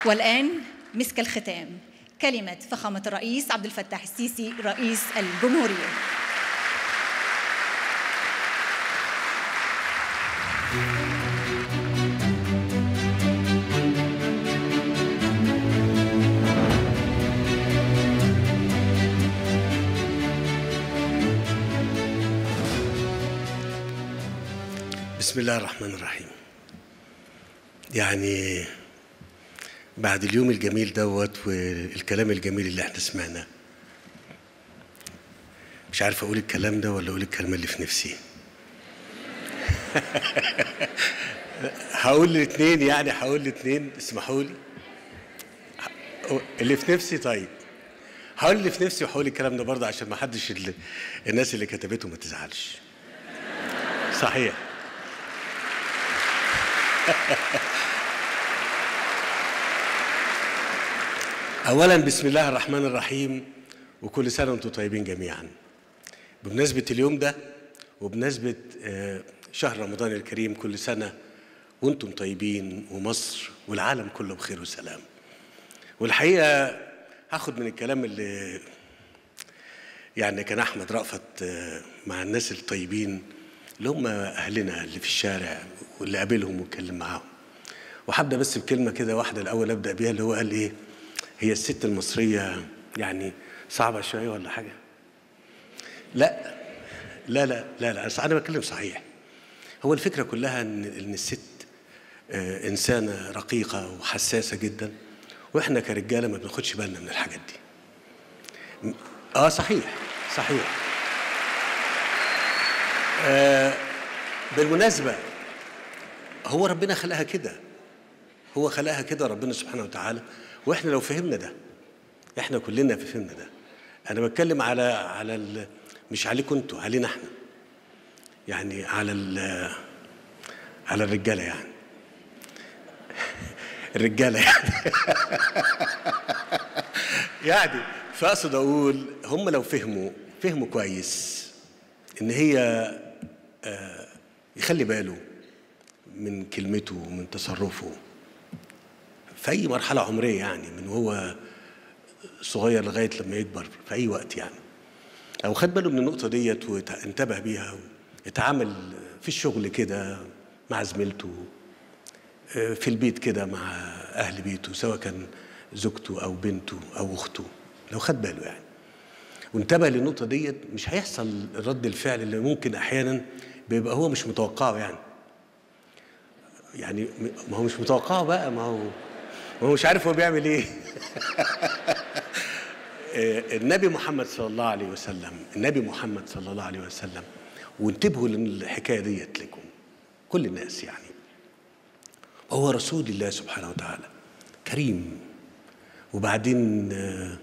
والآن مسك الختام كلمة فخامة الرئيس عبد الفتاح السيسي رئيس الجمهورية بسم الله الرحمن الرحيم يعني بعد اليوم الجميل دوت والكلام الجميل اللي احنا سمعناه مش عارف اقول الكلام ده ولا اقول الكلمه اللي في نفسي هقول الاثنين يعني هقول الاثنين اسمحوا لي اللي في نفسي طيب هقول اللي في نفسي وهقول الكلام ده برضه عشان ما حدش اللي الناس اللي كتبته ما تزعلش صحيح اولا بسم الله الرحمن الرحيم وكل سنه وانتم طيبين جميعا بمناسبه اليوم ده وبمناسبه آه، شهر رمضان الكريم كل سنه وانتم طيبين ومصر والعالم كله بخير وسلام والحقيقه هاخد من الكلام اللي يعني كان احمد رأفت آه، مع الناس الطيبين اللي هم اهلنا اللي في الشارع واللي قابلهم واتكلم معاهم وهبدا بس بكلمه كده واحده الاول ابدا بيها اللي هو قال ايه هي الست المصريه يعني صعبه شويه ولا حاجه لا لا لا لا لا أصل انا بتكلم صحيح هو الفكره كلها ان ان الست آه، انسانه رقيقه وحساسه جدا واحنا كرجاله ما بناخدش بالنا من الحاجات دي اه صحيح صحيح آه بالمناسبه هو ربنا خلقها كده هو خلقها كده ربنا سبحانه وتعالى واحنا لو فهمنا ده احنا كلنا فهمنا ده انا بتكلم على على ال مش عليكم انتوا علينا احنا يعني على ال على الرجاله يعني الرجاله يعني يعني فاقصد اقول هم لو فهموا فهموا كويس ان هي آه، يخلي باله من كلمته ومن تصرفه في اي مرحله عمريه يعني من هو صغير لغايه لما يكبر في اي وقت يعني او خد باله من النقطه ديت وانتبه بيها يتعامل في الشغل كده مع زميلته آه، في البيت كده مع اهل بيته سواء كان زوجته او بنته او اخته لو خد باله يعني وانتبه للنقطه ديت مش هيحصل رد الفعل اللي ممكن احيانا بيبقى هو مش متوقعه يعني يعني ما هو مش متوقعه بقى ما هو ما هو مش عارف هو بيعمل ايه آه، النبي محمد صلى الله عليه وسلم النبي محمد صلى الله عليه وسلم وانتبهوا للحكايه ديت لكم كل الناس يعني هو رسول الله سبحانه وتعالى كريم وبعدين آه،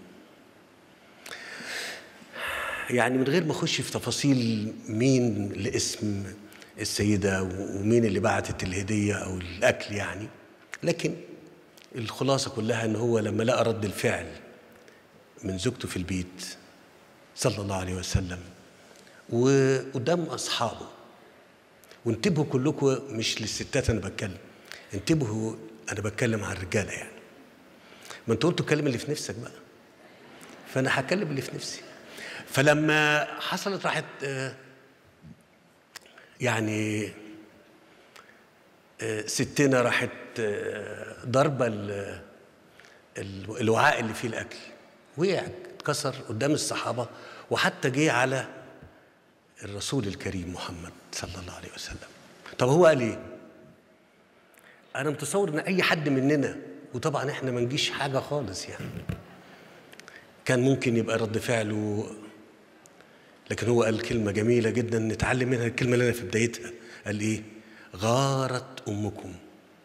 يعني من غير ما اخش في تفاصيل مين لاسم السيده ومين اللي بعتت الهديه او الاكل يعني لكن الخلاصه كلها ان هو لما لقى رد الفعل من زوجته في البيت صلى الله عليه وسلم وقدام اصحابه وانتبهوا كلكم مش للستات انا بتكلم انتبهوا انا بتكلم عن الرجاله يعني ما انت قلت الكلام اللي في نفسك بقى فانا هتكلم اللي في نفسي فلما حصلت راحت آه، يعني آه، ستنا راحت آه، ضربه ال- ال- الوعاء اللي فيه الاكل وقع اتكسر قدام الصحابه وحتى جه على الرسول الكريم محمد صلى الله عليه وسلم طب هو قال ايه انا متصور ان اي حد مننا وطبعا احنا ما نجيش حاجه خالص يعني كان ممكن يبقى رد فعله لكن هو قال كلمة جميلة جدا نتعلم منها الكلمة اللي أنا في بدايتها قال إيه؟ غارت أمكم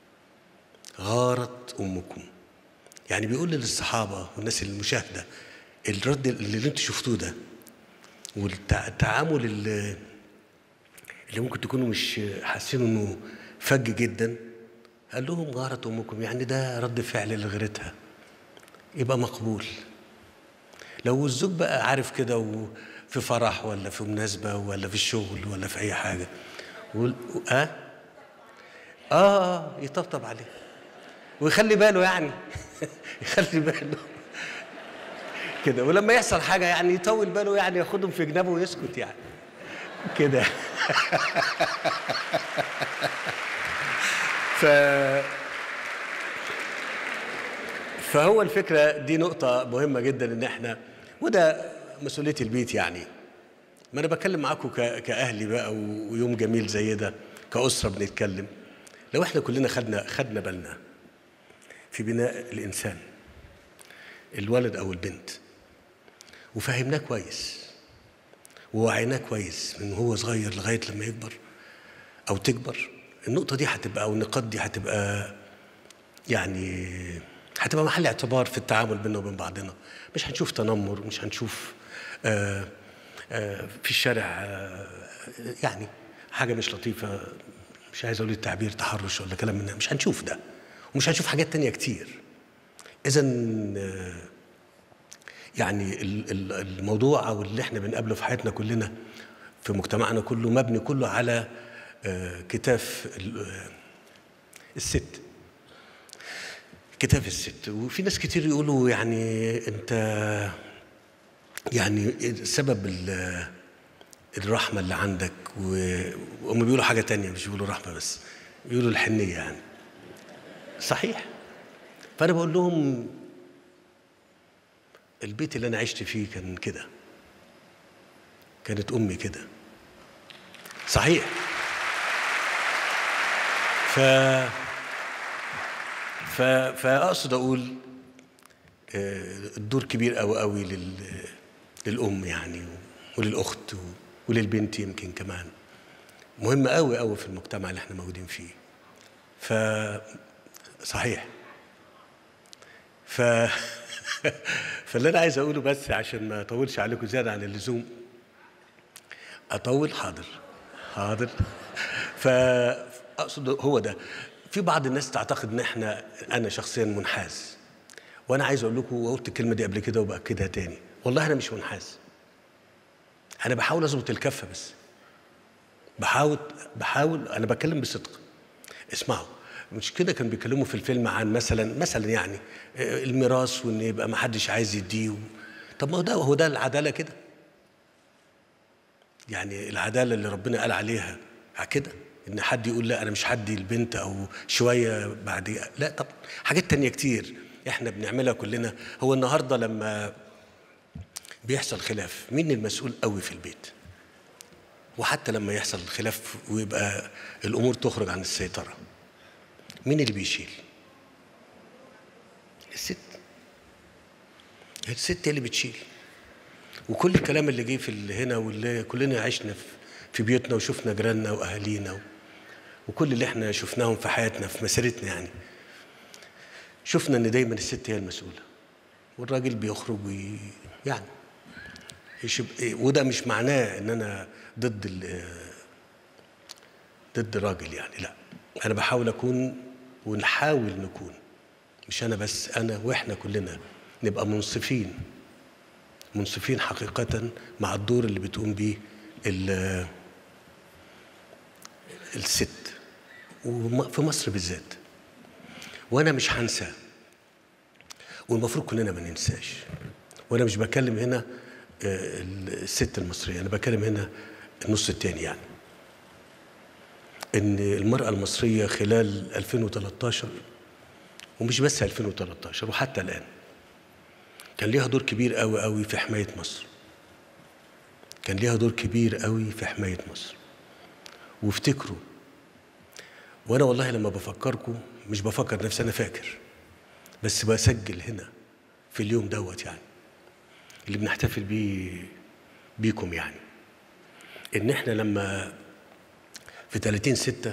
غارت أمكم يعني بيقول للصحابة والناس المشاهدة الرد اللي انتوا شفتوه ده والتعامل اللي, اللي ممكن تكونوا مش حاسين انه فج جدا قال لهم غارت امكم يعني ده رد فعل لغيرتها يبقى مقبول لو الزوج بقى عارف كده وفي فرح ولا في مناسبة ولا في الشغل ولا في أي حاجة و... آه؟ آه آه يطبطب عليه ويخلي باله يعني يخلي باله كده ولما يحصل حاجه يعني يطول باله يعني ياخدهم في جنابه ويسكت يعني كده ف فهو الفكره دي نقطه مهمه جدا ان احنا وده مسؤوليه البيت يعني ما انا بتكلم معاكم ك- كاهلي بقى و- ويوم جميل زي ده كاسره بنتكلم لو احنا كلنا خدنا خدنا بالنا في بناء الانسان الولد او البنت وفهمناه كويس ووعيناه كويس من هو صغير لغايه لما يكبر او تكبر النقطه دي هتبقى او النقاط دي هتبقى يعني هتبقى محل اعتبار في التعامل بيننا وبين بعضنا مش هنشوف تنمر مش هنشوف آه آه في الشارع آه يعني حاجه مش لطيفه مش عايز اقول التعبير تحرش ولا كلام من ده مش هنشوف ده ومش هنشوف حاجات تانية كتير اذا يعني ال- ال- الموضوع او اللي احنا بنقابله في حياتنا كلنا في مجتمعنا كله مبني كله على آه، كتاف ال- آه، الست كتاف الست وفي ناس كتير يقولوا يعني انت يعني سبب ال- الرحمه اللي عندك و- وهم بيقولوا حاجه تانية مش بيقولوا رحمه بس بيقولوا الحنيه يعني صحيح فانا بقول لهم البيت اللي انا عشت فيه كان كده كانت امي كده صحيح ف ف فاقصد اقول آه، الدور كبير قوي قوي لل للام يعني وللاخت و- وللبنت يمكن كمان مهم قوي قوي في المجتمع اللي احنا موجودين فيه ف صحيح ف فاللي انا عايز اقوله بس عشان ما اطولش عليكم زياده عن اللزوم اطول حاضر حاضر فاقصد هو ده في بعض الناس تعتقد ان احنا انا شخصيا منحاز وانا عايز اقول لكم وقلت الكلمه دي قبل كده وباكدها تاني والله انا مش منحاز انا بحاول اظبط الكفه بس بحاول بحاول انا بتكلم بصدق اسمعوا مش كده كانوا بيتكلموا في الفيلم عن مثلا مثلا يعني آه، الميراث وان يبقى ما حدش عايز يديه طب ما هو ده هو ده العداله كده يعني العداله اللي ربنا قال عليها كده ان حد يقول لا انا مش هدي البنت او شويه بعد لا طب حاجات تانية كتير احنا بنعملها كلنا هو النهارده لما بيحصل خلاف مين المسؤول قوي في البيت وحتى لما يحصل خلاف ويبقى الامور تخرج عن السيطره مين اللي بيشيل الست الست هي اللي بتشيل وكل الكلام اللي جه في ال- هنا واللي كلنا عشنا في- في بيوتنا وشفنا جيراننا واهالينا و- وكل اللي احنا شفناهم في حياتنا في مسيرتنا يعني شفنا ان دايما الست هي المسؤوله والراجل بيخرج وي يعني يشب... وده مش معناه ان انا ضد ال... ضد الراجل يعني لا انا بحاول اكون ونحاول نكون مش انا بس انا واحنا كلنا نبقى منصفين منصفين حقيقة مع الدور اللي بتقوم بيه ال- الست وفي مصر بالذات وانا مش هنسى والمفروض كلنا ما ننساش وانا مش بكلم هنا آه، الست المصريه انا بكلم هنا النص التاني يعني ان المراه المصريه خلال 2013 ومش بس 2013 وحتى الان كان ليها دور كبير قوي قوي في حمايه مصر كان ليها دور كبير قوي في حمايه مصر وافتكروا وانا والله لما بفكركم مش بفكر نفسي انا فاكر بس بسجل هنا في اليوم دوت يعني اللي بنحتفل بيه بيكم يعني ان احنا لما في 30 ستة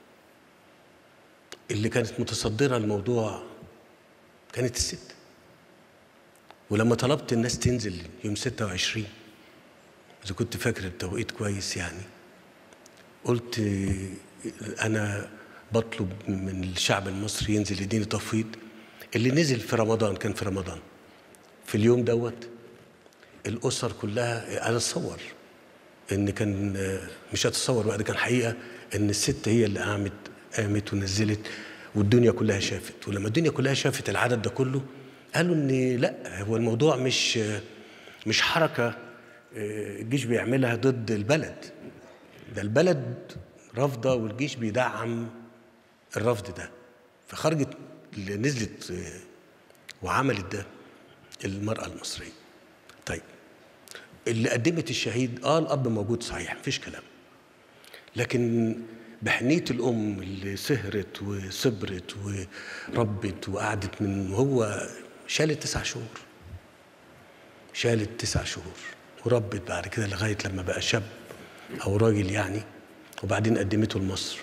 اللي كانت متصدرة الموضوع كانت الست ولما طلبت الناس تنزل يوم 26 إذا كنت فاكر التوقيت كويس يعني قلت أنا بطلب من الشعب المصري ينزل يديني تفويض اللي نزل في رمضان كان في رمضان في اليوم دوت الأسر كلها أنا أتصور إن كان مش هتصور بقى ده كان حقيقة إن الست هي اللي قامت قامت ونزلت والدنيا كلها شافت ولما الدنيا كلها شافت العدد ده كله قالوا ان لا هو الموضوع مش مش حركه آه، الجيش بيعملها ضد البلد ده البلد رافضه والجيش بيدعم الرفض ده فخرجت اللي نزلت آه، وعملت ده المراه المصريه طيب اللي قدمت الشهيد اه الاب موجود صحيح مفيش كلام لكن بحنية الأم اللي سهرت وصبرت وربت وقعدت من وهو شالت تسع شهور شالت تسع شهور وربت بعد كده لغاية لما بقى شاب أو راجل يعني وبعدين قدمته لمصر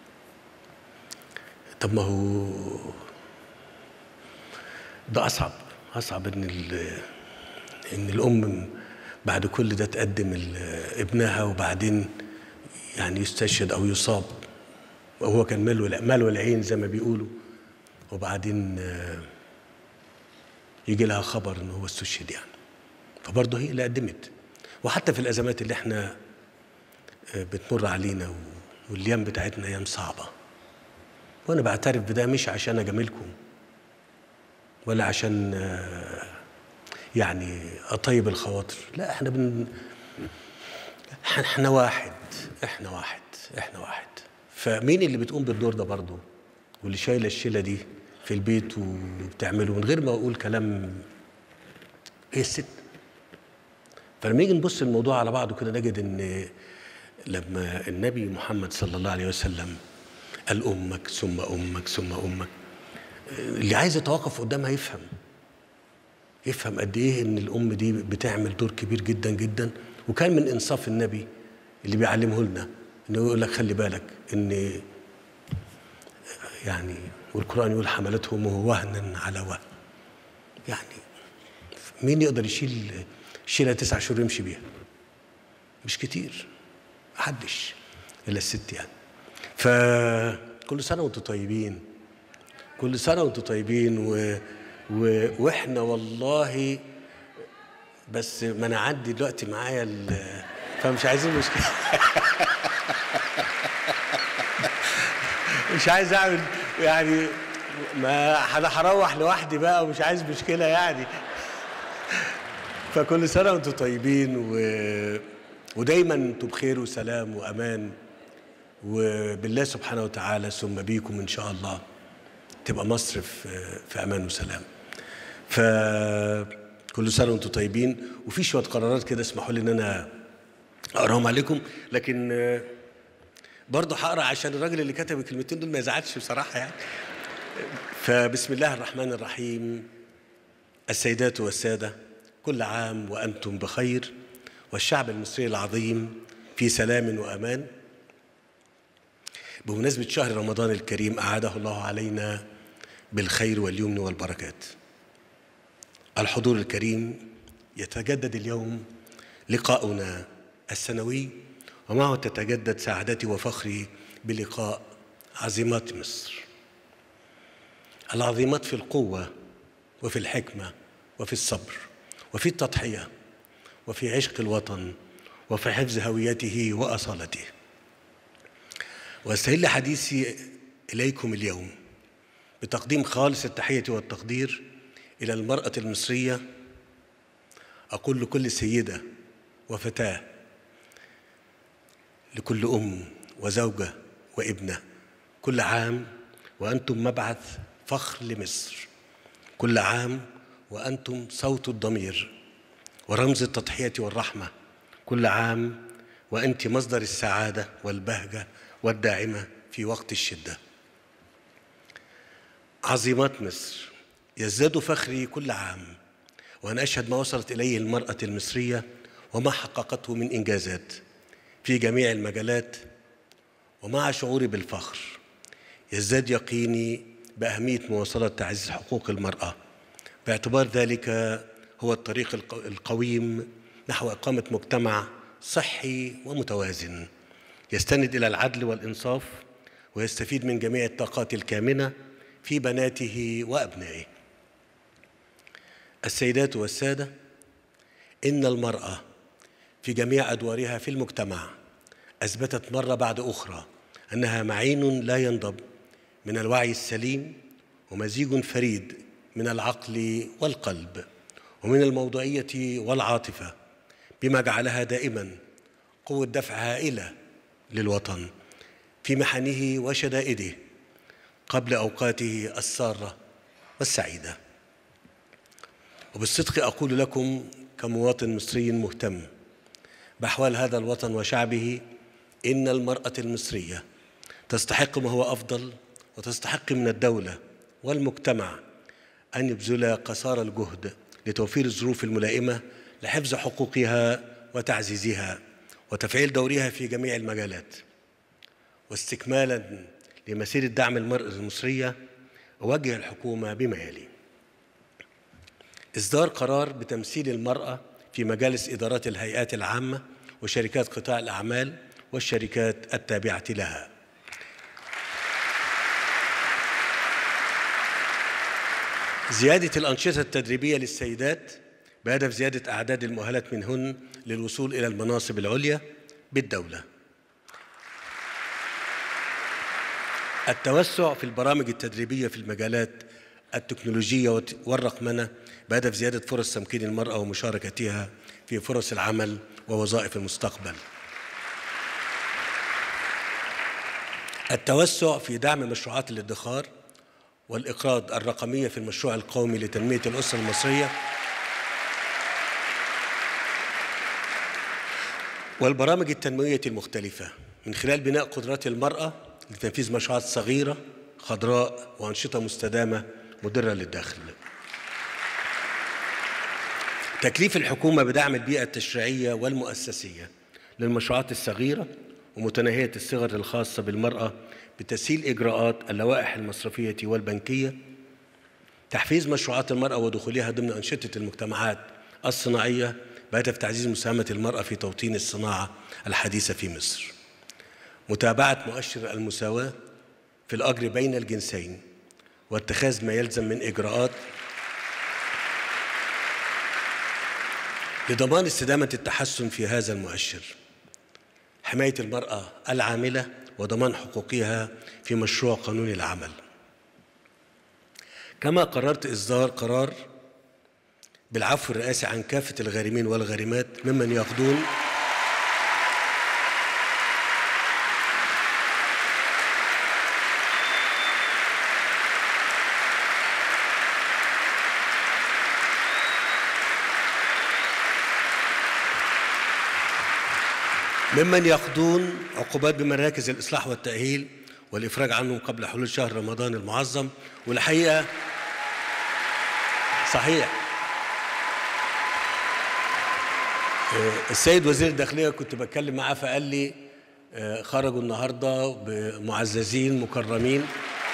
طب ما هو ده أصعب أصعب إن ال- إن الأم بعد كل ده تقدم ال- ابنها وبعدين يعني يستشهد او يصاب وهو كان ماله ماله العين زي ما بيقولوا وبعدين آه، يجي لها خبر ان هو استشهد يعني فبرضه هي اللي قدمت وحتى في الازمات اللي احنا آه، بتمر علينا و- والايام بتاعتنا ايام صعبه وانا بعترف بده مش عشان اجاملكم ولا عشان آه، يعني اطيب الخواطر لا احنا بن احنا واحد احنا واحد احنا واحد فمين اللي بتقوم بالدور ده برضه واللي شايله الشيله دي في البيت وبتعمله من غير ما اقول كلام ايه الست فلما نيجي نبص الموضوع على بعضه كده نجد ان لما النبي محمد صلى الله عليه وسلم قال امك ثم امك ثم امك اللي عايز يتوقف قدامها يفهم يفهم قد ايه ان الام دي بتعمل دور كبير جدا جدا وكان من انصاف النبي اللي بيعلمه لنا انه يقول لك خلي بالك ان يعني والقران يقول حملته امه وهنا على وهن يعني مين يقدر يشيل شيلة تسع شهور يمشي بيها مش كتير محدش الا الست يعني فكل سنه وانتم طيبين كل سنه وانتم طيبين و... و... واحنا والله بس ما انا عندي دلوقتي معايا ال... فمش عايزين مشكله مش عايز اعمل يعني ما انا هروح لوحدي بقى ومش عايز مشكله يعني فكل سنه وانتم طيبين و... ودايما انتم بخير وسلام وامان وبالله سبحانه وتعالى ثم بيكم ان شاء الله تبقى مصر في في امان وسلام فكل سنه وانتم طيبين وفي شويه قرارات كده اسمحوا لي ان انا اقراهم عليكم لكن آه، برضه هقرا عشان الراجل اللي كتب الكلمتين دول ما يزعلش بصراحه يعني فبسم الله الرحمن الرحيم السيدات والساده كل عام وانتم بخير والشعب المصري العظيم في سلام وامان بمناسبه شهر رمضان الكريم اعاده الله علينا بالخير واليمن والبركات الحضور الكريم يتجدد اليوم لقاؤنا السنوي ومعه تتجدد سعادتي وفخري بلقاء عظيمات مصر العظيمات في القوة وفي الحكمة وفي الصبر وفي التضحية وفي عشق الوطن وفي حفظ هويته وأصالته واستهل حديثي إليكم اليوم بتقديم خالص التحية والتقدير إلى المرأة المصرية أقول لكل سيدة وفتاة لكل أم وزوجة وابنة كل عام وأنتم مبعث فخر لمصر كل عام وأنتم صوت الضمير ورمز التضحية والرحمة كل عام وأنت مصدر السعادة والبهجة والداعمة في وقت الشدة عظيمات مصر يزداد فخري كل عام وأنا أشهد ما وصلت إليه المرأة المصرية وما حققته من إنجازات في جميع المجالات ومع شعوري بالفخر يزداد يقيني بأهمية مواصلة تعزيز حقوق المرأة باعتبار ذلك هو الطريق الق- القويم نحو إقامة مجتمع صحي ومتوازن يستند إلى العدل والإنصاف ويستفيد من جميع الطاقات الكامنة في بناته وأبنائه السيدات والسادة إن المرأة في جميع أدوارها في المجتمع أثبتت مرة بعد أخرى أنها معين لا ينضب من الوعي السليم ومزيج فريد من العقل والقلب ومن الموضوعيه والعاطفه بما جعلها دائما قوه دفع هائله للوطن في محنه وشدائده قبل اوقاته الساره والسعيده وبالصدق اقول لكم كمواطن مصري مهتم باحوال هذا الوطن وشعبه ان المراه المصريه تستحق ما هو افضل وتستحق من الدوله والمجتمع ان يبذل قصارى الجهد لتوفير الظروف الملائمه لحفظ حقوقها وتعزيزها وتفعيل دورها في جميع المجالات واستكمالا لمسيره دعم المراه المصريه اوجه الحكومه بما يلي اصدار قرار بتمثيل المراه في مجالس ادارات الهيئات العامه وشركات قطاع الاعمال والشركات التابعه لها زيادة الأنشطة التدريبية للسيدات بهدف زيادة أعداد المؤهلات منهن للوصول إلى المناصب العليا بالدولة. التوسع في البرامج التدريبية في المجالات التكنولوجية والرقمنة بهدف زيادة فرص تمكين المرأة ومشاركتها في فرص العمل ووظائف المستقبل. التوسع في دعم مشروعات الادخار والإقراض الرقمية في المشروع القومي لتنمية الأسرة المصرية والبرامج التنموية المختلفة من خلال بناء قدرات المرأة لتنفيذ مشروعات صغيرة خضراء وأنشطة مستدامة مدرة للداخل تكليف الحكومة بدعم البيئة التشريعية والمؤسسية للمشروعات الصغيرة ومتناهية الصغر الخاصة بالمرأة بتسهيل إجراءات اللوائح المصرفية والبنكية تحفيز مشروعات المرأة ودخولها ضمن أنشطة المجتمعات الصناعية بهدف تعزيز مساهمة المرأة في توطين الصناعة الحديثة في مصر متابعة مؤشر المساواة في الأجر بين الجنسين واتخاذ ما يلزم من إجراءات لضمان استدامة التحسن في هذا المؤشر حماية المرأة العاملة وضمان حقوقها في مشروع قانون العمل كما قررت إصدار قرار بالعفو الرئاسي عن كافة الغارمين والغارمات ممن يقضون ممن يقضون عقوبات بمراكز الإصلاح والتأهيل والإفراج عنهم قبل حلول شهر رمضان المعظم والحقيقة صحيح السيد وزير الداخلية كنت بتكلم معاه فقال لي خرجوا النهاردة معززين مكرمين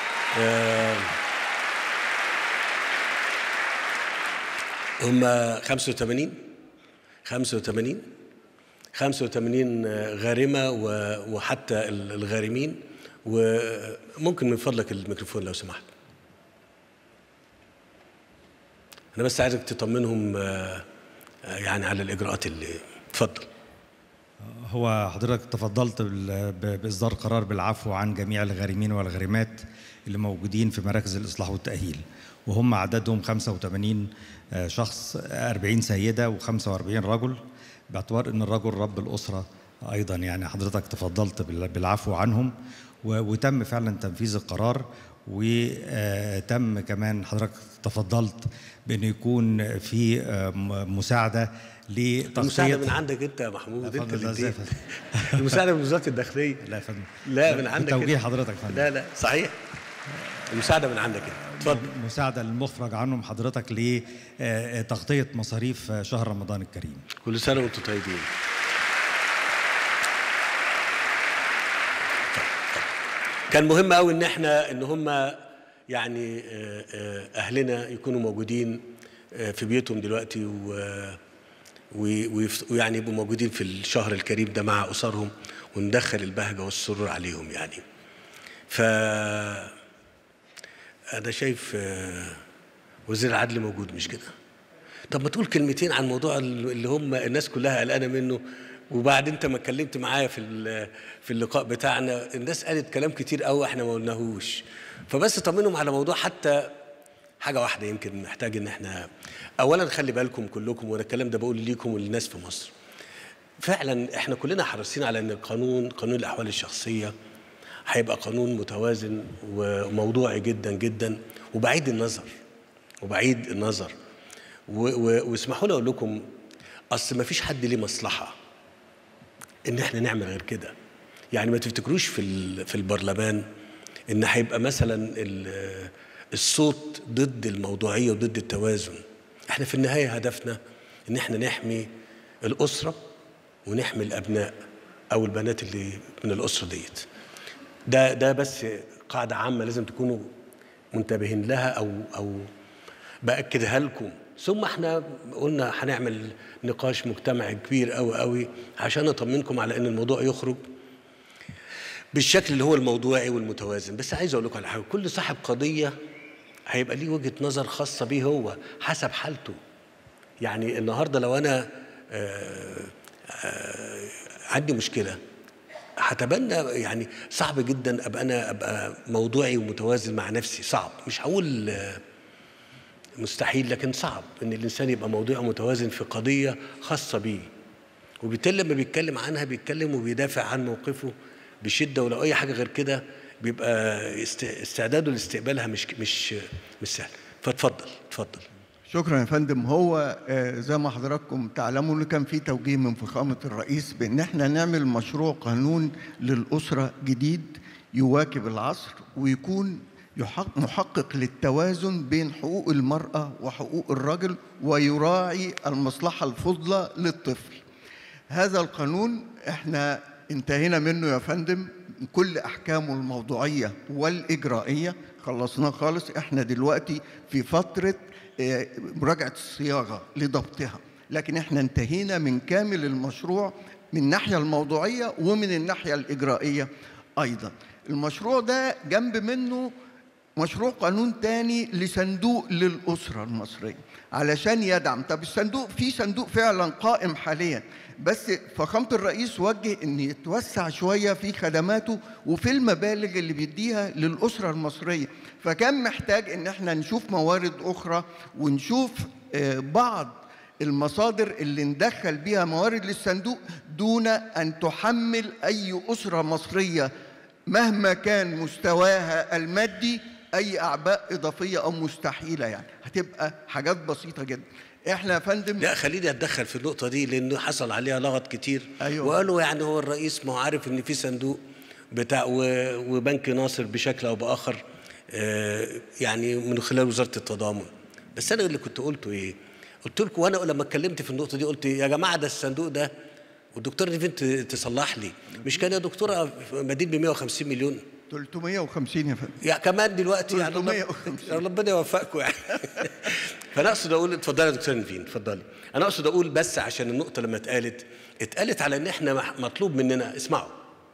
هم 85 85 85 غارمة وحتى الغارمين وممكن من فضلك الميكروفون لو سمحت أنا بس عايزك تطمنهم يعني على الإجراءات اللي اتفضل هو حضرتك تفضلت بإصدار قرار بالعفو عن جميع الغارمين والغارمات اللي موجودين في مراكز الإصلاح والتأهيل وهم عددهم 85 شخص 40 سيدة و45 رجل باعتبار ان الرجل رب الاسره ايضا يعني حضرتك تفضلت بالعفو عنهم وتم فعلا تنفيذ القرار وتم كمان حضرتك تفضلت بان يكون في مساعده لتغطيه المساعده من عندك انت يا محمود انت اللي المساعده من وزاره الداخليه لا يا فندم لا من عندك توجيه حضرتك فندم لا لا صحيح المساعده من عندك انت اتفضل مساعده للمفرج عنهم حضرتك لتغطيه مصاريف شهر رمضان الكريم كل سنه وانتم طيبين كان مهم قوي ان احنا ان هم يعني اهلنا يكونوا موجودين في بيوتهم دلوقتي و ويعني يبقوا موجودين في الشهر الكريم ده مع اسرهم وندخل البهجه والسرور عليهم يعني ف انا شايف وزير العدل موجود مش كده طب ما تقول كلمتين عن موضوع اللي هم الناس كلها قلقانه منه وبعد انت ما اتكلمت معايا في ال- في اللقاء بتاعنا الناس قالت كلام كتير قوي احنا ما قلناهوش فبس طمنهم على موضوع حتى حاجه واحده يمكن محتاج ان احنا اولا خلي بالكم كلكم وانا الكلام ده بقول ليكم وللناس في مصر فعلا احنا كلنا حريصين على ان القانون قانون الاحوال الشخصيه هيبقى قانون متوازن وموضوعي جدا جدا وبعيد النظر وبعيد النظر و- و- واسمحوا لي اقول لكم اصل ما فيش حد ليه مصلحه ان احنا نعمل غير كده يعني ما تفتكروش في ال- في البرلمان ان هيبقى مثلا ال- الصوت ضد الموضوعيه وضد التوازن احنا في النهايه هدفنا ان احنا نحمي الاسره ونحمي الابناء او البنات اللي من الاسره ديت ده ده بس قاعده عامه لازم تكونوا منتبهين لها او او باكدها لكم ثم احنا قلنا هنعمل نقاش مجتمعي كبير قوي قوي عشان نطمنكم على ان الموضوع يخرج بالشكل اللي هو الموضوعي والمتوازن بس عايز اقول لكم على حاجه كل صاحب قضيه هيبقى ليه وجهه نظر خاصه بيه هو حسب حالته يعني النهارده لو انا آه، آه، عندي مشكله هتبنى يعني صعب جدا ابقى انا ابقى موضوعي ومتوازن مع نفسي صعب مش هقول آه، مستحيل لكن صعب ان الانسان يبقى موضوعي ومتوازن في قضيه خاصه بيه وبالتالي لما بيتكلم عنها بيتكلم وبيدافع عن موقفه بشده ولو اي حاجه غير كده بيبقى است- استعداده لاستقبالها مش مش مش سهل فاتفضل اتفضل شكرا يا فندم هو آه، زي ما حضراتكم تعلموا ان كان في توجيه من فخامه الرئيس بان احنا نعمل مشروع قانون للاسره جديد يواكب العصر ويكون يحق- محقق للتوازن بين حقوق المراه وحقوق الرجل ويراعي المصلحه الفضلى للطفل. هذا القانون احنا انتهينا منه يا فندم كل احكامه الموضوعيه والاجرائيه خلصناه خالص احنا دلوقتي في فتره آه، مراجعه الصياغه لضبطها لكن احنا انتهينا من كامل المشروع من الناحيه الموضوعيه ومن الناحيه الاجرائيه ايضا المشروع ده جنب منه مشروع قانون تاني لصندوق للأسرة المصرية علشان يدعم طب الصندوق في صندوق فعلا قائم حاليا بس فخامة الرئيس وجه ان يتوسع شوية في خدماته وفي المبالغ اللي بيديها للأسرة المصرية فكان محتاج ان احنا نشوف موارد أخرى ونشوف آه، بعض المصادر اللي ندخل بيها موارد للصندوق دون أن تحمل أي أسرة مصرية مهما كان مستواها المادي اي اعباء اضافيه او مستحيله يعني هتبقى حاجات بسيطه جدا احنا يا فندم لا خليني اتدخل في النقطه دي لانه حصل عليها لغط كتير أيوة. وقالوا يعني هو الرئيس ما هو عارف ان في صندوق بتاع و- وبنك ناصر بشكل او باخر آه، يعني من خلال وزاره التضامن بس انا اللي كنت قلته ايه قلت لكم وانا لما اتكلمت في النقطه دي قلت يا جماعه ده الصندوق ده والدكتور نيفين ت- تصلح لي مش كان يا دكتوره مدين ب 150 مليون 350 يا فندم يعني كمان دلوقتي يعني رب- 350. ربنا يوفقكم يعني فانا اقصد اقول اتفضلي يا دكتور نيفين اتفضلي انا اقصد اقول بس عشان النقطه لما اتقالت اتقالت على ان احنا مح- مطلوب مننا اسمعوا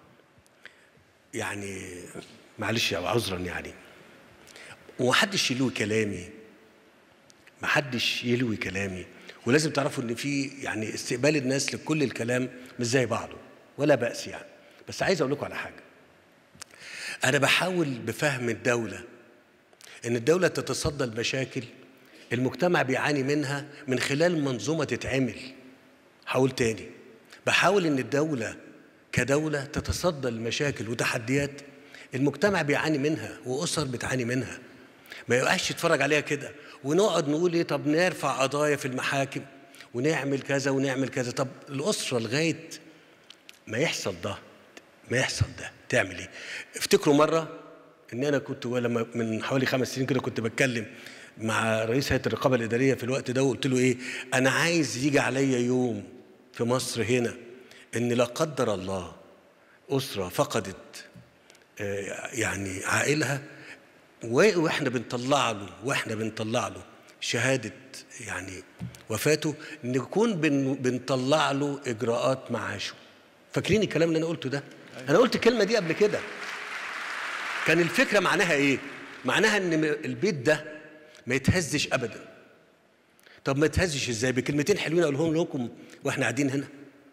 يعني معلش او عذرا يعني ومحدش يلوي كلامي محدش يلوي كلامي ولازم تعرفوا ان في يعني استقبال الناس لكل الكلام مش زي بعضه ولا بأس يعني بس عايز اقول لكم على حاجه أنا بحاول بفهم الدولة إن الدولة تتصدى المشاكل المجتمع بيعاني منها من خلال منظومة تتعمل حاول تاني بحاول إن الدولة كدولة تتصدى المشاكل وتحديات المجتمع بيعاني منها وأسر بتعاني منها ما يبقاش يتفرج عليها كده ونقعد نقول ايه طب نرفع قضايا في المحاكم ونعمل كذا ونعمل كذا طب الأسرة لغاية ما يحصل ده ما يحصل ده تعمل ايه افتكروا مره ان انا كنت لما من حوالي خمس سنين كده كنت بتكلم مع رئيس هيئه الرقابه الاداريه في الوقت ده وقلت له ايه انا عايز يجي عليا يوم في مصر هنا ان لا قدر الله اسره فقدت آه، يعني عائلها و- واحنا بنطلع له واحنا بنطلع له شهاده يعني وفاته نكون بن بنطلع له اجراءات معاشه فاكرين الكلام اللي انا قلته ده انا قلت الكلمه دي قبل كده كان الفكره معناها ايه معناها ان م- البيت ده ما يتهزش ابدا طب ما يتهزش ازاي بكلمتين حلوين اقولهم لكم واحنا قاعدين هنا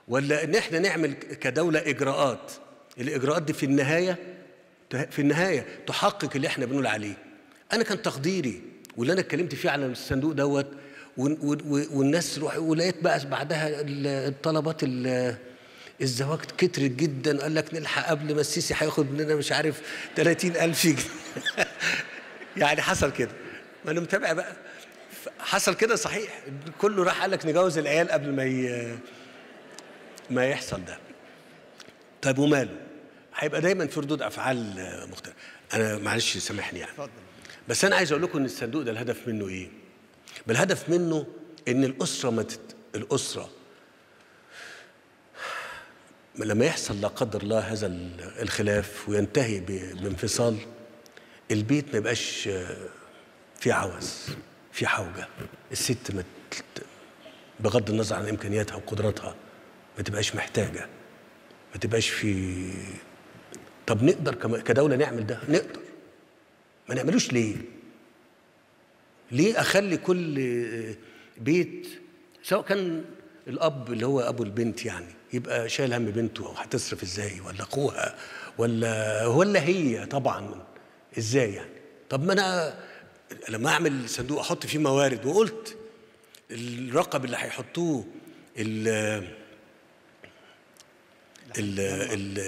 ولا ان احنا نعمل كدوله اجراءات الاجراءات دي في النهايه في النهايه تحقق اللي احنا بنقول عليه انا كان تقديري واللي انا اتكلمت فيه على الصندوق دوت ون- ون- والناس روح ولقيت بقى بعدها ال- الطلبات ال- الزواج كترت جدا قال لك نلحق قبل ما السيسي هياخد مننا مش عارف 30 ألف جنيه يعني حصل كده ما انا متابع بقى حصل كده صحيح كله راح قال لك نجوز العيال قبل ما ي... ما يحصل ده طيب وماله هيبقى دايما في ردود افعال مختلفه انا معلش سامحني يعني بس انا عايز اقول لكم ان الصندوق ده الهدف منه ايه بالهدف منه ان الاسره ما تت... الاسره لما يحصل لا قدر الله هذا ال- الخلاف وينتهي ب- بانفصال البيت ما يبقاش آه، في عوز في حوجه الست ما تت- بغض النظر عن امكانياتها وقدراتها ما تبقاش محتاجه ما تبقاش في طب نقدر كم- كدوله نعمل ده نقدر ما نعملوش ليه ليه اخلي كل بيت سواء كان الاب اللي هو ابو البنت يعني يبقى شايل هم بنته او هتصرف ازاي ولا اخوها ولا ولا هي طبعا ازاي يعني طب ما انا لما اعمل صندوق احط فيه موارد وقلت الرقم اللي هيحطوه ال ال ال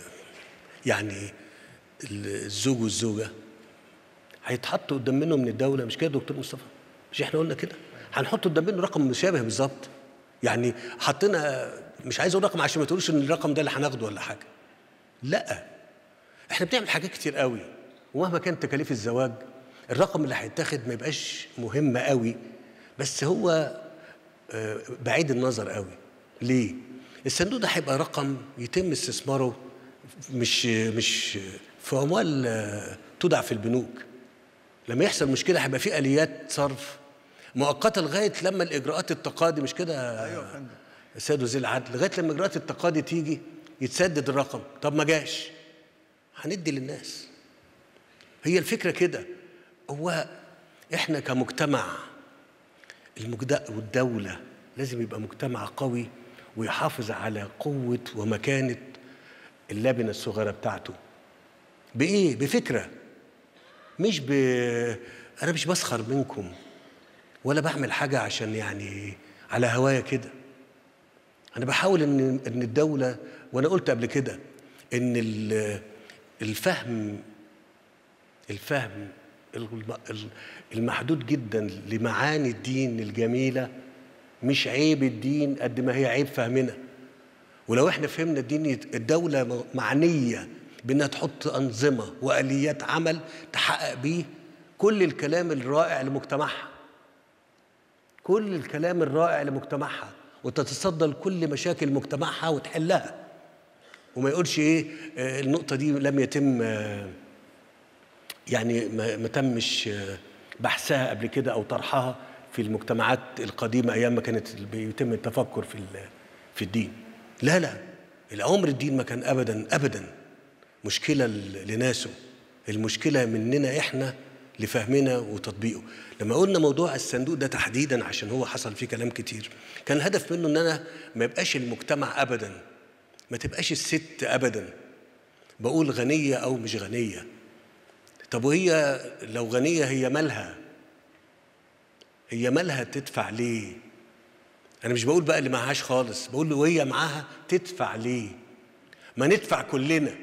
يعني الزوج والزوجه هيتحط قدام منه من الدوله مش كده يا دكتور مصطفى مش احنا قلنا كده هنحط قدام منه رقم مشابه بالظبط يعني حطينا مش عايز اقول رقم عشان ما تقولوش ان الرقم ده اللي هناخده ولا حاجه لا احنا بنعمل حاجات كتير قوي ومهما كانت تكاليف الزواج الرقم اللي هيتاخد ما يبقاش مهم قوي بس هو آه، بعيد النظر قوي ليه الصندوق ده هيبقى رقم يتم استثماره مش مش في اموال آه، تودع في البنوك لما يحصل مشكله هيبقى في اليات صرف مؤقته لغايه لما الاجراءات التقاضي مش كده ايوه يا فندم السيد وزير العدل لغايه لما اجراءات التقاضي تيجي يتسدد الرقم طب ما جاش هندي للناس هي الفكره كده هو احنا كمجتمع المجد- والدوله لازم يبقى مجتمع قوي ويحافظ على قوه ومكانه اللبنه الصغيره بتاعته بايه بفكره مش ب انا مش بسخر منكم ولا بعمل حاجه عشان يعني على هوايا كده انا بحاول ان ان الدوله وانا قلت قبل كده ان ال- الفهم الفهم الم- ال- المحدود جدا لمعاني الدين الجميله مش عيب الدين قد ما هي عيب فهمنا ولو احنا فهمنا الدين يت- الدوله م- معنيه بانها تحط انظمه واليات عمل تحقق بيه كل الكلام الرائع لمجتمعها كل الكلام الرائع لمجتمعها وتتصدى لكل مشاكل مجتمعها وتحلها وما يقولش ايه آه، النقطة دي لم يتم آه، يعني ما ما تمش آه، بحثها قبل كده أو طرحها في المجتمعات القديمة أيام ما كانت بيتم التفكر في ال- في الدين لا لا العمر الدين ما كان أبدا أبدا مشكلة ل- لناسه المشكلة مننا إحنا لفهمنا وتطبيقه لما قلنا موضوع الصندوق ده تحديدا عشان هو حصل فيه كلام كتير كان الهدف منه ان انا ما يبقاش المجتمع ابدا ما تبقاش الست ابدا بقول غنية او مش غنية طب وهي لو غنية هي مالها هي مالها تدفع ليه انا مش بقول بقى اللي معهاش خالص بقول له وهي معاها تدفع ليه ما ندفع كلنا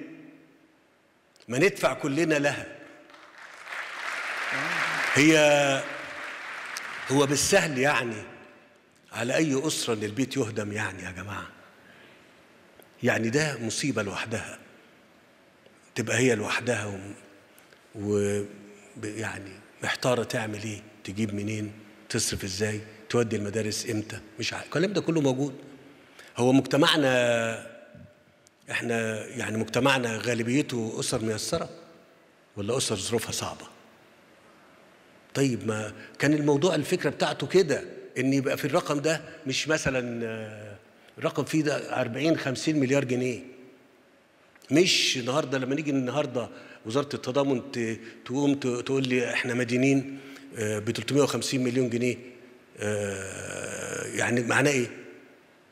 ما ندفع كلنا لها هي هو بالسهل يعني على اي اسره ان البيت يهدم يعني يا جماعه يعني ده مصيبه لوحدها تبقى هي لوحدها و, و ب- يعني محتاره تعمل ايه تجيب منين تصرف ازاي تودي المدارس امتى مش عارف الكلام ده كله موجود هو مجتمعنا احنا يعني مجتمعنا غالبيته اسر ميسره ولا اسر ظروفها صعبه طيب ما كان الموضوع الفكره بتاعته كده ان يبقى في الرقم ده مش مثلا آه، الرقم فيه ده 40 50 مليار جنيه مش النهارده لما نيجي النهارده وزاره التضامن ت- تقوم ت- تقول لي احنا مدينين ب 350 مليون جنيه آه، يعني معناه ايه؟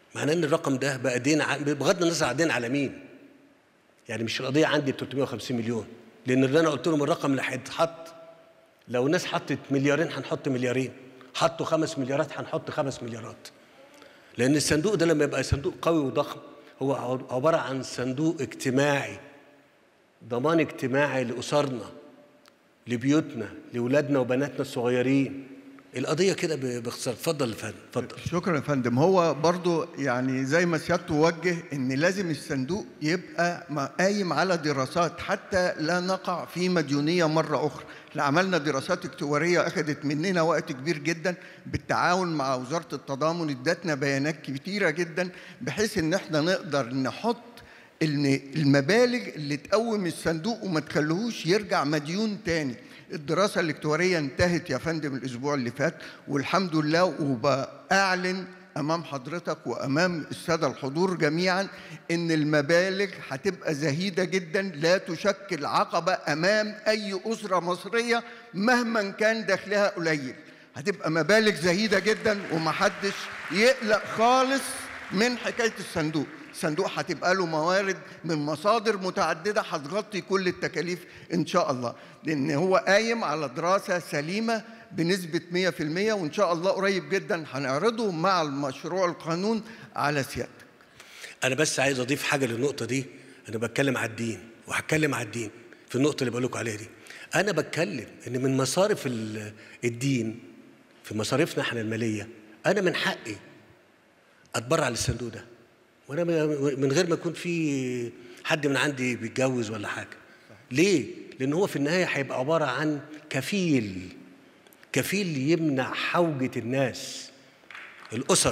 معناه ان الرقم ده بقى دين ع- بغض النظر عن دين على مين يعني مش القضيه عندي ب 350 مليون لان اللي انا قلت لهم الرقم اللي هيتحط لو الناس حطت مليارين هنحط مليارين حطوا خمس مليارات هنحط خمس مليارات لان الصندوق ده لما يبقى صندوق قوي وضخم هو عباره عن صندوق اجتماعي ضمان اجتماعي لاسرنا لبيوتنا لاولادنا وبناتنا الصغيرين القضيه كده ب- باختصار اتفضل يا فندم اتفضل شكرا يا فندم هو برضو يعني زي ما سيادته وجه ان لازم الصندوق يبقى م- قايم على دراسات حتى لا نقع في مديونيه مره اخرى احنا عملنا دراسات اكتواريه اخذت مننا وقت كبير جدا بالتعاون مع وزاره التضامن ادتنا بيانات كتيره جدا بحيث ان احنا نقدر نحط ان المبالغ اللي تقوم الصندوق وما تخليهوش يرجع مديون تاني الدراسة الاكتوارية انتهت يا فندم الأسبوع اللي فات والحمد لله وبأعلن أمام حضرتك وأمام السادة الحضور جميعا إن المبالغ هتبقى زهيدة جدا لا تشكل عقبة أمام أي أسرة مصرية مهما كان دخلها قليل هتبقى مبالغ زهيدة جدا ومحدش يقلق خالص من حكاية الصندوق الصندوق هتبقى له موارد من مصادر متعددة هتغطي كل التكاليف إن شاء الله لأن هو قايم على دراسة سليمة بنسبة 100% وإن شاء الله قريب جدا هنعرضه مع المشروع القانون على سيادتك انا بس عايز اضيف حاجه للنقطه دي انا بتكلم على الدين وهتكلم على الدين في النقطه اللي بقول لكم عليها دي انا بتكلم ان من مصارف ال- الدين في مصاريفنا احنا الماليه انا من حقي اتبرع للصندوق ده وانا م- من غير ما يكون في حد من عندي بيتجوز ولا حاجه ليه لان هو في النهايه هيبقى عباره عن كفيل كفيل يمنع حوجه الناس الاسر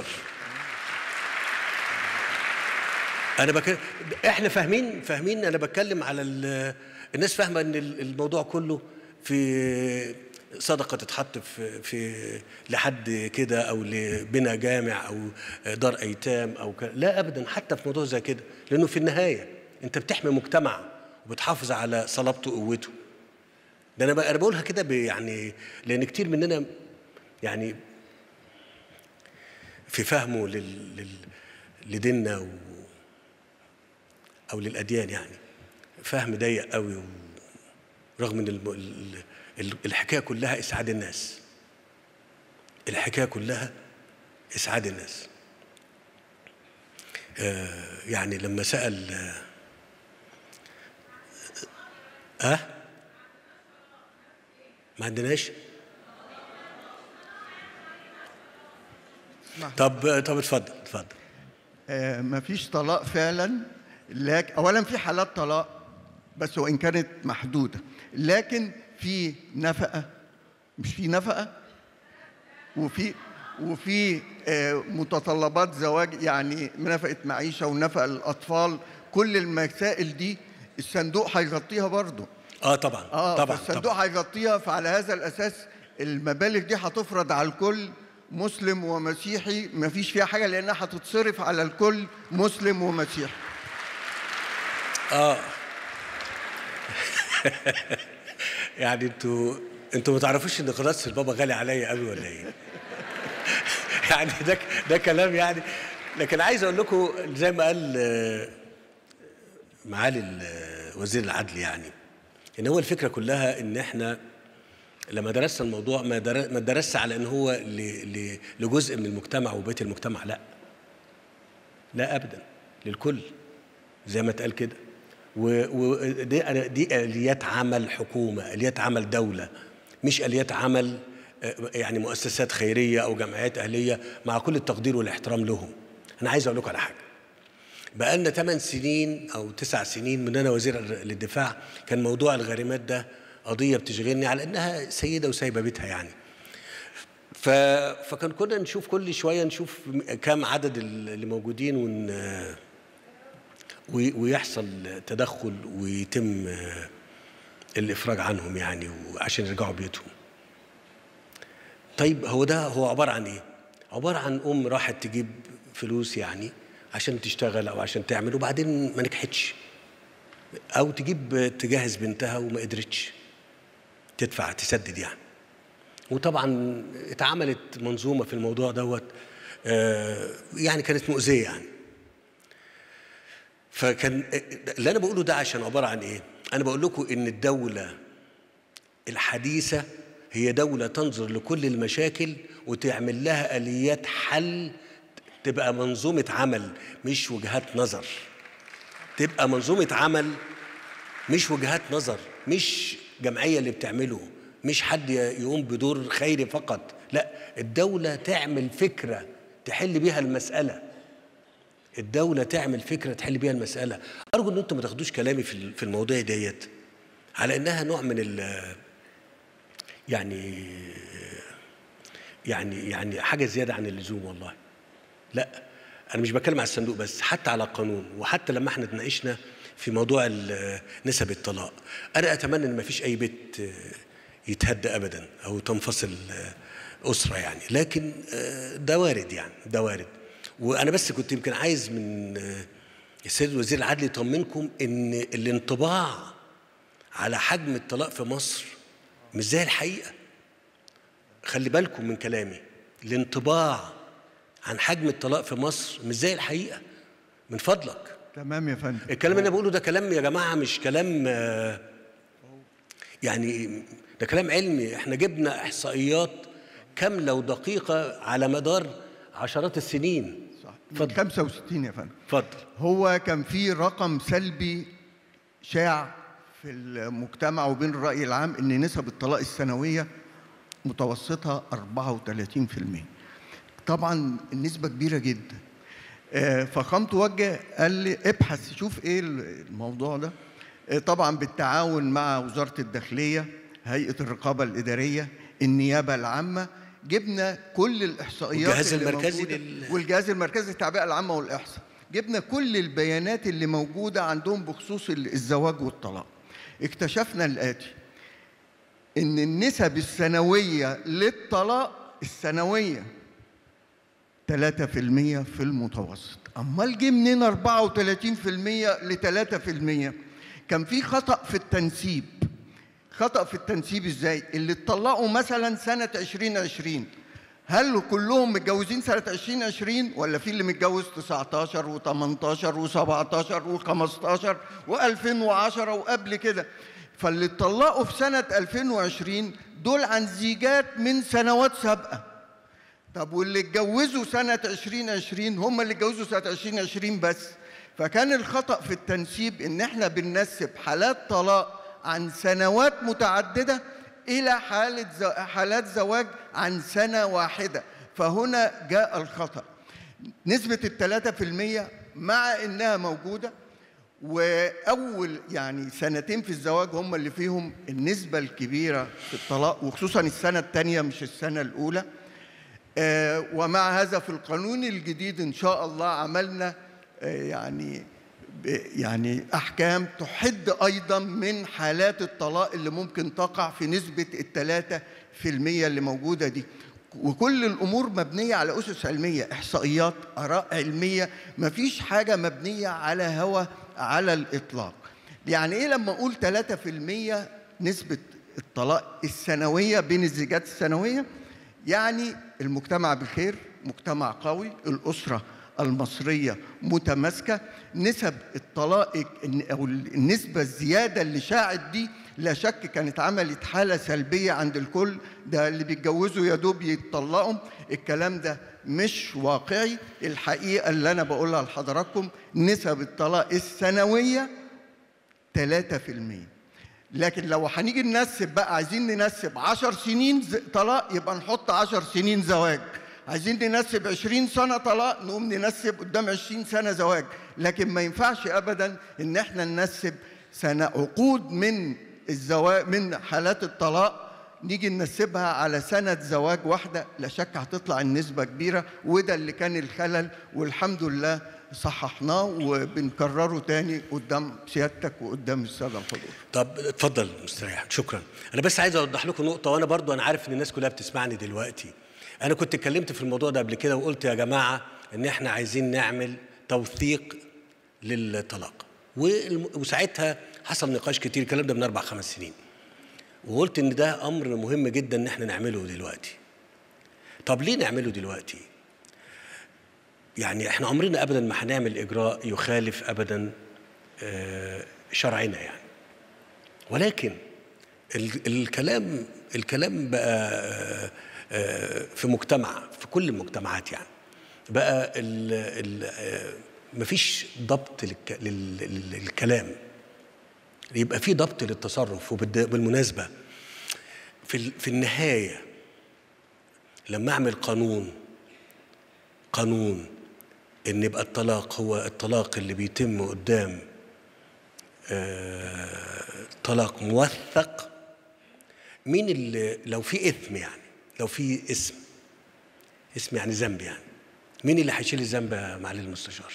انا بك... احنا فاهمين فاهمين انا بتكلم على ال... الناس فاهمه ان ال- الموضوع كله في صدقه تتحط في في لحد كده او لبنى جامع او دار ايتام او ك... لا ابدا حتى في موضوع زي كده لانه في النهايه انت بتحمي مجتمع وبتحافظ على صلابته وقوته ده انا بقى انا بقولها كده ب- يعني لان كتير مننا يعني في فهمه لل... لل... لديننا و... او للاديان يعني فهم ضيق قوي و... رغم ان الم... ال- ال- الحكايه كلها اسعاد الناس الحكايه كلها اسعاد الناس آه يعني لما سال اه, آه؟ ما عندناش طب طب اتفضل اتفضل آه، مفيش طلاق فعلا لكن اولا في حالات طلاق بس وان كانت محدوده لكن في نفقه مش في نفقه وفي وفي آه، متطلبات زواج يعني نفقه معيشه ونفقه للاطفال كل المسائل دي الصندوق هيغطيها برضه اه طبعا اه طبعا فالصندوق طبعا هيغطيها فعلى هذا الاساس المبالغ دي هتفرض على الكل مسلم ومسيحي مفيش فيها حاجه لانها هتتصرف على الكل مسلم ومسيحي اه يعني انتوا انتوا ما تعرفوش ان قداسه البابا غالي عليا قوي ولا ايه؟ يعني ده ده كلام يعني لكن عايز اقول لكم زي ما قال آه، معالي ال- آه، وزير العدل يعني ان هو الفكره كلها ان احنا لما درسنا الموضوع ما در- ما درسش على ان هو ل- ل- لجزء من المجتمع وبقيه المجتمع لا لا ابدا للكل زي ما اتقال كده ودي أنا- دي اليات عمل حكومه اليات عمل دوله مش اليات عمل آه، يعني مؤسسات خيريه او جمعيات اهليه مع كل التقدير والاحترام لهم انا عايز اقول لكم على حاجه بقالنا 8 سنين او 9 سنين من انا وزير للدفاع كان موضوع الغارمات ده قضيه بتشغلني على انها سيده وسايبه بيتها يعني ف... فكان كنا نشوف كل شويه نشوف كم عدد اللي موجودين ون... وي- ويحصل تدخل ويتم آه، الافراج عنهم يعني وعشان يرجعوا بيوتهم طيب هو ده هو عباره عن ايه عباره عن ام راحت تجيب فلوس يعني عشان تشتغل او عشان تعمل وبعدين ما نجحتش او تجيب تجهز بنتها وما قدرتش تدفع تسدد يعني وطبعا اتعملت منظومه في الموضوع دوت آه، يعني كانت مؤذيه يعني فكان اللي انا بقوله ده عشان عباره عن ايه انا بقول لكم ان الدوله الحديثه هي دوله تنظر لكل المشاكل وتعمل لها اليات حل تبقى منظومه عمل مش وجهات نظر تبقى منظومه عمل مش وجهات نظر مش جمعيه اللي بتعمله مش حد يقوم بدور خيري فقط لا الدوله تعمل فكره تحل بيها المساله الدولة تعمل فكرة تحل بيها المسألة أرجو أن أنتم ما تاخدوش كلامي في في المواضيع ديت على أنها نوع من ال يعني يعني يعني حاجة زيادة عن اللزوم والله لا أنا مش بتكلم على الصندوق بس حتى على القانون وحتى لما احنا اتناقشنا في موضوع ال- نسب الطلاق أنا أتمنى أن ما فيش أي بيت يتهدى أبدا أو تنفصل أسرة يعني لكن ده وارد يعني ده وارد وانا بس كنت يمكن عايز من آه، السيد وزير العدل يطمنكم ان الانطباع على حجم الطلاق في مصر مش زي الحقيقه خلي بالكم من كلامي الانطباع عن حجم الطلاق في مصر مش زي الحقيقه من فضلك تمام يا فندم الكلام اللي انا بقوله ده كلام يا جماعه مش كلام آه، يعني ده كلام علمي احنا جبنا احصائيات كامله ودقيقه على مدار عشرات السنين صح من اتفضل 65 يا فندم اتفضل هو كان في رقم سلبي شاع في المجتمع وبين الرأي العام إن نسب الطلاق السنوية متوسطها 34% طبعا النسبة كبيرة جدا آه، فخامته وجه قال لي ابحث شوف ايه الموضوع ده آه، طبعا بالتعاون مع وزارة الداخلية هيئة الرقابة الإدارية النيابة العامة جبنا كل الإحصائيات والجهاز اللي المركزي موجودة لل- والجهاز المركزي للتعبئة العامة والإحصاء جبنا كل البيانات اللي موجودة عندهم بخصوص ال- الزواج والطلاق اكتشفنا الآتي إن النسب السنوية للطلاق السنوية 3% في المتوسط أمال جه منين 34% ل 3% كان في خطأ في التنسيب خطأ في التنسيب ازاي اللي اتطلقوا مثلا سنة 2020 هل كلهم متجوزين سنة 2020 ولا في اللي متجوز 19 و18 و17 و15 و2010 وقبل كده فاللي اتطلقوا في سنة 2020 دول عن زيجات من سنوات سابقة طب واللي اتجوزوا سنة 2020 هم اللي اتجوزوا سنة 2020 بس فكان الخطأ في التنسيب إن إحنا بننسب حالات طلاق عن سنوات متعددة إلى حالة ز- حالات زواج عن سنة واحدة فهنا جاء الخطأ نسبة الثلاثة في المية مع إنها موجودة وأول يعني سنتين في الزواج هم اللي فيهم النسبة الكبيرة في الطلاق وخصوصا السنة الثانية مش السنة الأولى آه، ومع هذا في القانون الجديد إن شاء الله عملنا آه، يعني ب- يعني أحكام تحد أيضا من حالات الطلاق اللي ممكن تقع في نسبة الثلاثة في المية اللي موجودة دي وكل الأمور مبنية على أسس علمية إحصائيات آراء علمية مفيش حاجة مبنية على هوى على الإطلاق يعني إيه لما أقول 3% نسبة الطلاق السنوية بين الزيجات السنوية يعني المجتمع بخير مجتمع قوي الأسرة المصرية متماسكة نسب الطلاق الن- أو النسبة الزيادة اللي شاعت دي لا شك كانت عملت حالة سلبية عند الكل ده اللي بيتجوزوا يا دوب يتطلقوا الكلام ده مش واقعي الحقيقة اللي أنا بقولها لحضراتكم نسب الطلاق السنوية 3% لكن لو هنيجي ننسب بقى عايزين ننسب 10 سنين ز- طلاق يبقى نحط 10 سنين زواج عايزين ننسب 20 سنة طلاق نقوم ننسب قدام 20 سنة زواج لكن ما ينفعش أبدا إن احنا ننسب سنة عقود من الزواج من حالات الطلاق نيجي ننسبها على سنة زواج واحدة لا شك هتطلع النسبة كبيرة وده اللي كان الخلل والحمد لله صححناه وبنكرره تاني قدام سيادتك وقدام السادة الحضور طب اتفضل مستريح شكرا انا بس عايز اوضح لكم نقطه وانا برضو انا عارف ان الناس كلها بتسمعني دلوقتي انا كنت اتكلمت في الموضوع ده قبل كده وقلت يا جماعه ان احنا عايزين نعمل توثيق للطلاق والم- وساعتها حصل نقاش كتير الكلام ده من اربع خمس سنين وقلت ان ده امر مهم جدا ان احنا نعمله دلوقتي طب ليه نعمله دلوقتي يعني احنا عمرنا ابدا ما هنعمل اجراء يخالف ابدا آه، شرعنا يعني ولكن ال- الكلام الكلام بقى آه، آه، في مجتمع في كل المجتمعات يعني بقى ال ال آه، مفيش ضبط للك- لل- لل- للكلام يبقى في ضبط للتصرف وبالمناسبه في ال- في النهايه لما اعمل قانون قانون ان يبقى الطلاق هو الطلاق اللي بيتم قدام آه، طلاق موثق مين اللي لو في اثم يعني لو في اسم اسم يعني ذنب يعني مين اللي هيشيل الذنب يا معالي المستشار؟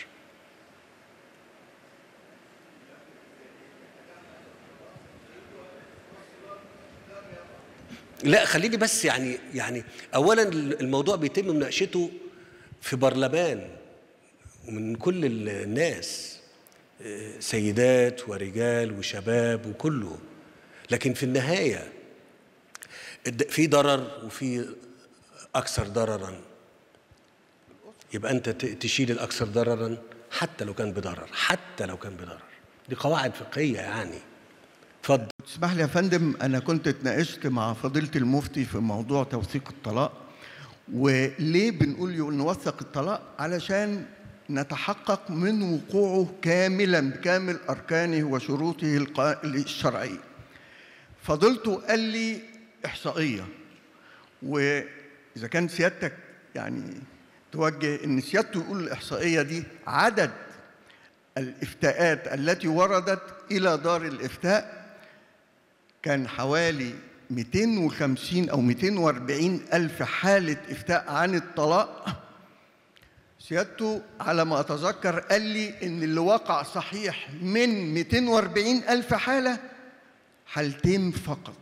لا خليني بس يعني يعني اولا الموضوع بيتم مناقشته في برلمان ومن كل الناس آه، سيدات ورجال وشباب وكله لكن في النهايه الد- في ضرر وفي اكثر ضررا يبقى انت ت- تشيل الاكثر ضررا حتى لو كان بضرر حتى لو كان بضرر دي قواعد فقهيه يعني اتفضل تسمح لي يا فندم انا كنت اتناقشت مع فضيله المفتي في موضوع توثيق الطلاق وليه بنقول يو- نوثق الطلاق علشان نتحقق من وقوعه كاملا بكامل اركانه وشروطه القا- الشرعيه فضلته قال لي احصائيه واذا كان سيادتك يعني توجه ان سيادته يقول الاحصائيه دي عدد الافتاءات التي وردت الى دار الافتاء كان حوالي 250 او 240 الف حاله افتاء عن الطلاق سيادته على ما اتذكر قال لي ان اللي وقع صحيح من 240 الف حاله حالتين فقط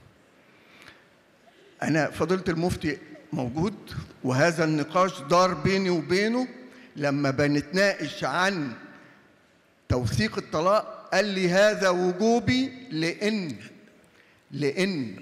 انا فضيله المفتي موجود وهذا النقاش دار بيني وبينه لما بنتناقش عن توثيق الطلاق قال لي هذا وجوبي لان لان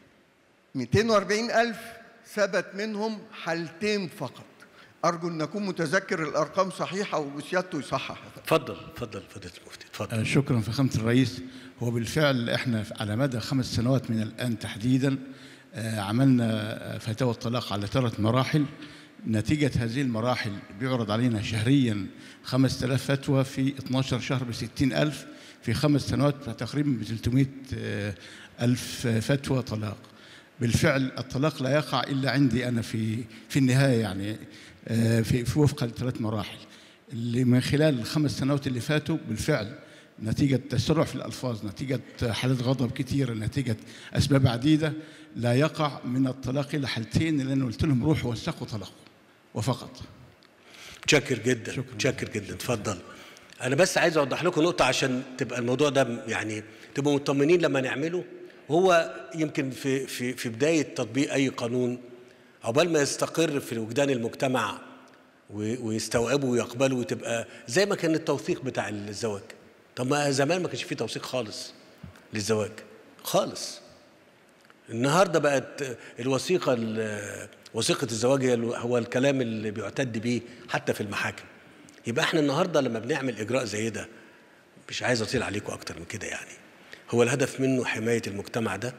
240 ألف ثبت منهم حالتين فقط أرجو أن أكون متذكر الأرقام صحيحة وسيادته يصحح اتفضل اتفضل فضيله المفتي اتفضل آه، شكرا فخامة الرئيس هو بالفعل احنا على مدى خمس سنوات من الآن تحديدا آه، عملنا آه، فتاوى الطلاق على ثلاث مراحل نتيجة هذه المراحل بيعرض علينا شهريا 5000 فتوى في 12 شهر ب 60000 في خمس سنوات تقريبا ب 300 آه، ألف فتوى طلاق بالفعل الطلاق لا يقع إلا عندي أنا في في النهاية يعني آه، في في وفق الثلاث مراحل اللي من خلال الخمس سنوات اللي فاتوا بالفعل نتيجة تسرع في الألفاظ نتيجة حالات غضب كثيرة نتيجة أسباب عديدة لا يقع من الطلاق إلا حالتين اللي أنا قلت لهم روحوا وثقوا طلاقوا وفقط متشكر جدا شكراً. متشكر جدا اتفضل انا بس عايز اوضح لكم نقطه عشان تبقى الموضوع ده يعني تبقوا مطمنين لما نعمله هو يمكن في في في بدايه تطبيق اي قانون عقبال ما يستقر في وجدان المجتمع و- ويستوعبه ويقبله وتبقى زي ما كان التوثيق بتاع الزواج طب ما زمان ما كانش فيه توثيق خالص للزواج خالص النهارده بقت الوثيقه ال- وثيقه الزواج هي ال- هو الكلام اللي بيعتد بيه حتى في المحاكم يبقى احنا النهارده لما بنعمل اجراء زي ده مش عايز اطيل عليكم اكتر من كده يعني هو الهدف منه حمايه المجتمع ده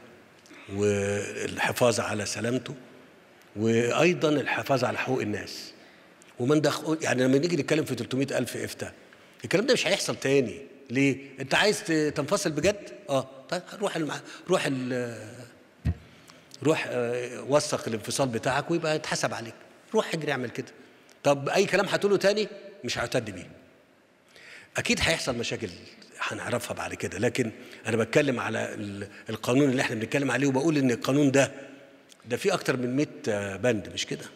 والحفاظ على سلامته وايضا الحفاظ على حقوق الناس ومن دخل يعني لما نيجي نتكلم في 300 الف افتاء الكلام ده مش هيحصل تاني ليه انت عايز ت- تنفصل بجد اه طيب روح المع... روح ال... روح آه، وثق الانفصال بتاعك ويبقى يتحسب عليك روح اجري اعمل كده طب اي كلام هتقوله تاني مش هيعتد بيه اكيد هيحصل مشاكل هنعرفها بعد كده لكن انا بتكلم على ال- القانون اللي احنا بنتكلم عليه وبقول ان القانون ده ده فيه اكتر من 100 بند مش كده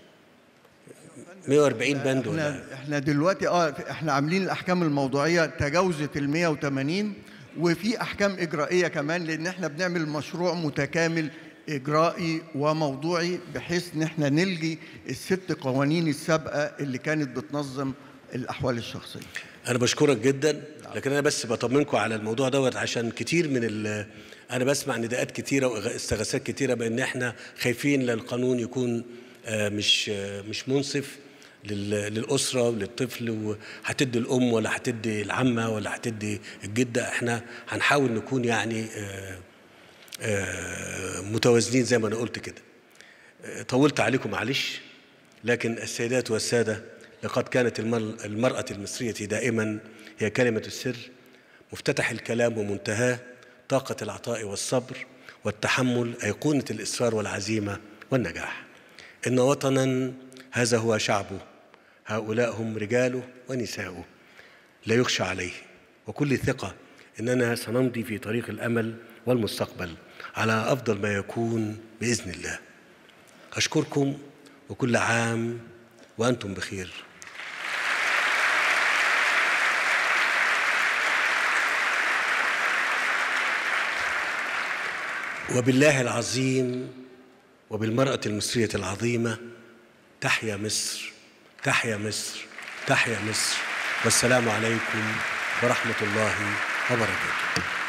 140 بند ولا احنا احنا دلوقتي اه احنا عاملين الاحكام الموضوعيه تجاوزت ال 180 وفي احكام اجرائيه كمان لان احنا بنعمل مشروع متكامل اجرائي وموضوعي بحيث ان احنا نلغي الست قوانين السابقه اللي كانت بتنظم الاحوال الشخصيه انا بشكرك جدا لكن انا بس بطمنكم على الموضوع دوت عشان كتير من ال انا بسمع نداءات كتيره واستغاثات كتيره بان احنا خايفين للقانون يكون آه، مش آه، مش منصف لل- للأسرة وللطفل وهتدي الأم ولا هتدي العمة ولا هتدي الجدة احنا هنحاول نكون يعني آه، آه، متوازنين زي ما أنا قلت كده آه، طولت عليكم معلش لكن السيدات والسادة لقد كانت المر- المرأة المصرية دائما هي كلمة السر مفتتح الكلام ومنتهاه طاقة العطاء والصبر والتحمل أيقونة الإصرار والعزيمة والنجاح إن وطنا هذا هو شعبه هؤلاء هم رجاله ونساؤه لا يخشى عليه وكل ثقة إننا سنمضي في طريق الأمل والمستقبل على أفضل ما يكون بإذن الله أشكركم وكل عام وأنتم بخير وبالله العظيم وبالمرأة المصرية العظيمة تحيا مصر تحيا مصر تحيا مصر والسلام عليكم ورحمة الله وبركاته